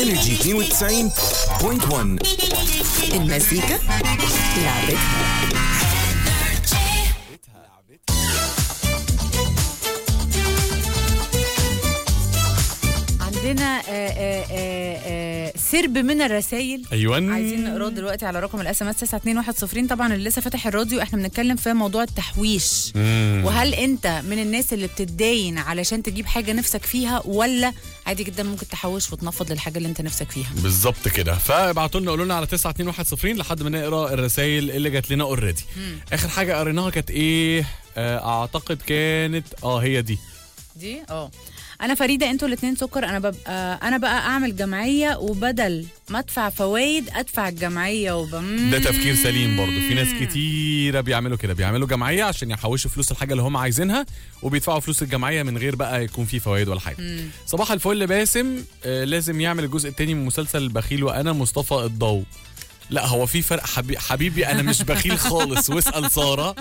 انرجي 92.1 المزيكا لعبتها عندنا آه، آه، آه، آه، سرب من الرسائل ايوه عايزين نقراه دلوقتي على رقم الاس ام اس 92110 طبعا اللي لسه فاتح الراديو احنا بنتكلم في موضوع التحويش مم. وهل انت من الناس اللي بتتداين علشان تجيب حاجه نفسك فيها ولا عادي جدا ممكن تحوش وتنفض للحاجه اللي انت نفسك فيها بالظبط كده فابعتوا لنا قولوا لنا على 92110 لحد ما نقرا الرسائل اللي جات لنا اوريدي اخر حاجه قريناها كانت ايه آه، اعتقد كانت اه هي دي دي اه انا فريده انتوا الاثنين سكر انا ببقى انا بقى اعمل جمعيه وبدل ما ادفع فوائد ادفع الجمعيه وب... ده تفكير سليم برضو في ناس كتيره بيعملوا كده بيعملوا جمعيه عشان يحوشوا فلوس الحاجه اللي هم عايزينها وبيدفعوا فلوس الجمعيه من غير بقى يكون في فوائد ولا حاجه صباح الفل باسم آه لازم يعمل الجزء الثاني من مسلسل البخيل وانا مصطفى الضوء لا هو في فرق حبي حبيبي انا مش بخيل خالص واسال ساره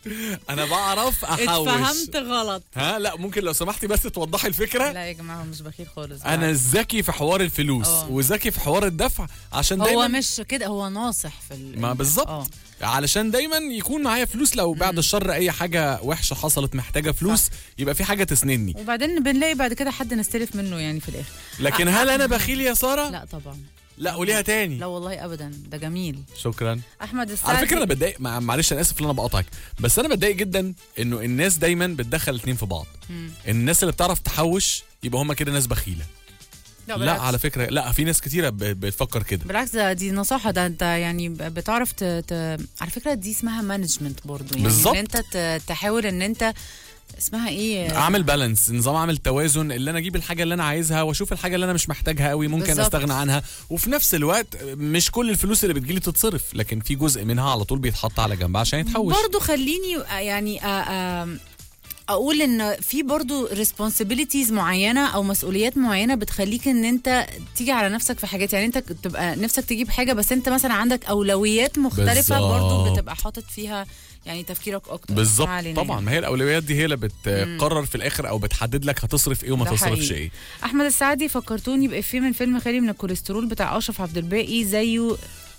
انا بعرف احوش اتفهمت غلط ها لا ممكن لو سمحتي بس توضحي الفكره لا يا جماعه هو مش بخيل خالص انا ذكي في حوار الفلوس اه. وذكي في حوار الدفع عشان هو دايما مش كده هو ناصح في ال... ما بالظبط اه. علشان دايما يكون معايا فلوس لو بعد الشر اي حاجه وحشه حصلت محتاجه فلوس يبقى في حاجه تسندني وبعدين بنلاقي بعد كده حد نستلف منه يعني في الاخر لكن هل انا بخيل يا ساره لا طبعا لا قوليها تاني لا والله ابدا ده جميل شكرا احمد السعدي على فكره انا بتضايق مع- معلش انا اسف ان انا بقاطعك بس انا بتضايق جدا انه الناس دايما بتدخل الاتنين في بعض الناس اللي بتعرف تحوش يبقى هم كده ناس بخيله لا بالعكس. على فكره لا في ناس كتيره ب- بتفكر كده بالعكس ده دي نصيحة ده انت يعني بتعرف ت... ت... على فكرة دي اسمها مانجمنت برضو يعني بالظبط. ان انت ت... تحاول ان انت اسمها ايه اعمل بالانس نظام اعمل توازن اللي انا اجيب الحاجه اللي انا عايزها واشوف الحاجه اللي انا مش محتاجها قوي ممكن بالظبط. استغنى عنها وفي نفس الوقت مش كل الفلوس اللي بتجيلي تتصرف لكن في جزء منها على طول بيتحط على جنب عشان يتحوش برضو خليني يعني آه، آه، اقول ان في برضو responsibilities معينه او مسؤوليات معينه بتخليك ان انت تيجي على نفسك في حاجات يعني انت تبقى نفسك تجيب حاجه بس انت مثلا عندك اولويات مختلفه بالظبط. برضو بتبقى حاطط فيها يعني تفكيرك اكتر بالظبط ما علينا طبعا يعني. ما هي الاولويات دي هي اللي بتقرر في الاخر او بتحدد لك هتصرف ايه وما ده تصرفش حقيقي. ايه احمد السعدي فكرتوني بافيه من فيلم خالي من الكوليسترول بتاع اشرف عبد الباقي زيه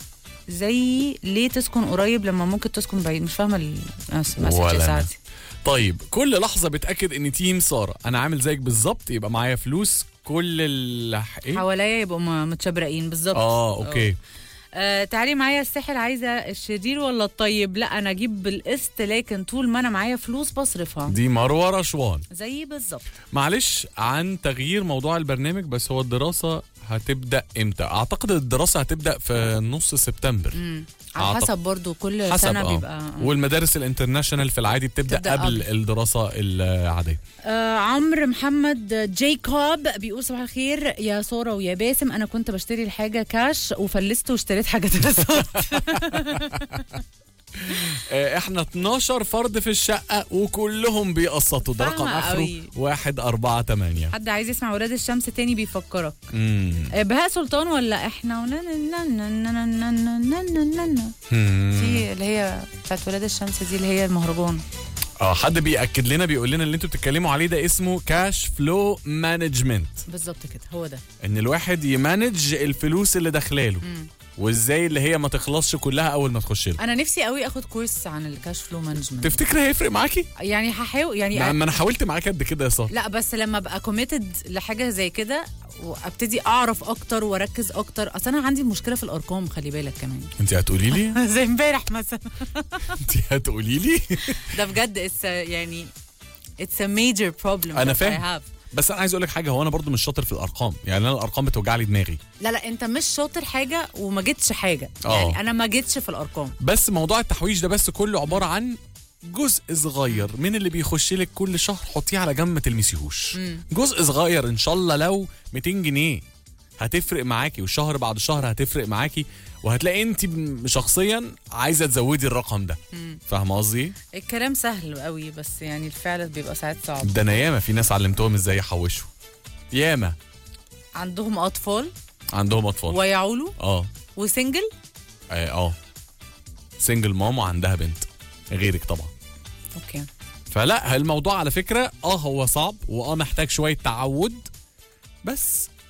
زي ليه تسكن قريب لما ممكن تسكن بعيد مش فاهمه المسج ولا يا أنا. سعدي طيب كل لحظه بتاكد ان تيم ساره انا عامل زيك بالظبط يبقى معايا فلوس كل ال ايه حواليا يبقوا م- متشبرقين بالظبط اه اوكي آه تعالي معايا الساحل عايزه الشرير ولا الطيب لا انا اجيب بالقسط لكن طول ما انا معايا فلوس بصرفها دي مروه رشوان زي بالظبط معلش عن تغيير موضوع البرنامج بس هو الدراسة هتبدأ امتى؟ اعتقد الدراسة هتبدأ في نص سبتمبر على أعتقد- حسب برضو كل حسب سنه اه بيبقى آه. والمدارس الانترناشونال في العادي بتبدأ, تبدأ قبل قبل. الدراسة العادية آه عمرو محمد جيكوب بيقول صباح الخير يا ساره ويا باسم انا كنت بشتري الحاجه كاش وفلست واشتريت حاجه تلاتة آه، احنا 12 فرد في الشقة وكلهم بيقسطوا ده رقم فاهمة اخره قوي. 1 4 8 حد عايز يسمع ولاد الشمس تاني بيفكرك امم آه، بهاء سلطان ولا احنا ونا- نا- نا- نا- نا- نا- نا- نا- نا- نا- نا. في اللي هي بتاعت ولاد الشمس دي اللي هي المهرجان اه حد بيأكد لنا بيقول لنا اللي انتوا بتتكلموا عليه ده اسمه كاش فلو مانجمنت بالظبط كده هو ده ان الواحد يمانج الفلوس اللي داخلاله وازاي اللي هي ما تخلصش كلها اول ما تخش له انا نفسي قوي اخد كورس عن الكاش فلو مانجمنت تفتكر هيفرق معاكي يعني هحاول يعني ما ما انا حاولت معاك قد كده يا صاحبي لا بس لما ابقى كوميتد لحاجه زي كده وابتدي اعرف اكتر واركز اكتر اصل انا عندي مشكله في الارقام خلي بالك كمان انت هتقولي لي زي امبارح مثلا انت هتقولي لي ده بجد اتس يعني اتس ا ميجر بروبلم أنا فاهم. بس انا عايز اقول لك حاجه هو انا برضو مش شاطر في الارقام يعني انا الارقام بتوجع لي دماغي لا لا انت مش شاطر حاجه وما جيتش حاجه آه. يعني انا ما جيتش في الارقام بس موضوع التحويش ده بس كله عباره عن جزء صغير من اللي بيخش لك كل شهر حطيه على جنب ما تلمسيهوش جزء صغير ان شاء الله لو 200 جنيه هتفرق معاكي والشهر بعد شهر هتفرق معاكي وهتلاقي انت ب- شخصيا عايزه تزودي الرقم ده فاهمه قصدي إيه؟ الكلام سهل قوي بس يعني الفعل بيبقى ساعات صعب ده انا ياما في ناس علمتهم ازاي يحوشوا ياما عندهم اطفال عندهم اطفال ويعولوا اه وسنجل اه اه سنجل ماما عندها بنت غيرك طبعا اوكي فلا الموضوع على فكره اه هو صعب واه محتاج شويه تعود بس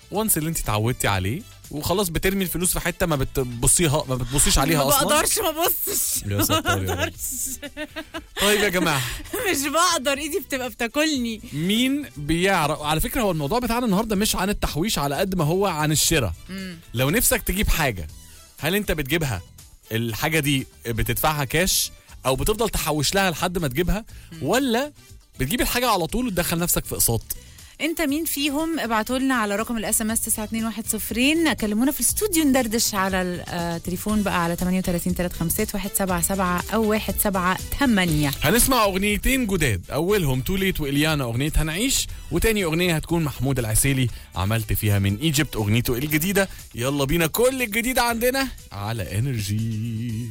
وانس اللي انت اتعودتي عليه وخلاص بترمي الفلوس في حته ما بتبصيها ما بتبصيش عليها ما اصلا بقدرش ما ابصش يا ستار ما يا رب. بقدرش طيب يا جماعه مش بقدر ايدي بتبقى بتاكلني مين بيعرف على فكره هو الموضوع بتاعنا النهارده مش عن التحويش على قد ما هو عن الشراء لو نفسك تجيب حاجه هل انت بتجيبها الحاجه دي بتدفعها كاش او بتفضل تحوش لها لحد ما تجيبها ولا بتجيب الحاجه على طول وتدخل نفسك في اقساط انت مين فيهم ابعتوا لنا على رقم الاس ام اس 92110 كلمونا في الاستوديو ندردش على التليفون بقى على 38 356 177 او 178 هنسمع اغنيتين جداد اولهم توليت واليانا اغنيه هنعيش وتاني اغنيه هتكون محمود العسيلي عملت فيها من ايجيبت اغنيته الجديده يلا بينا كل الجديد عندنا على انرجي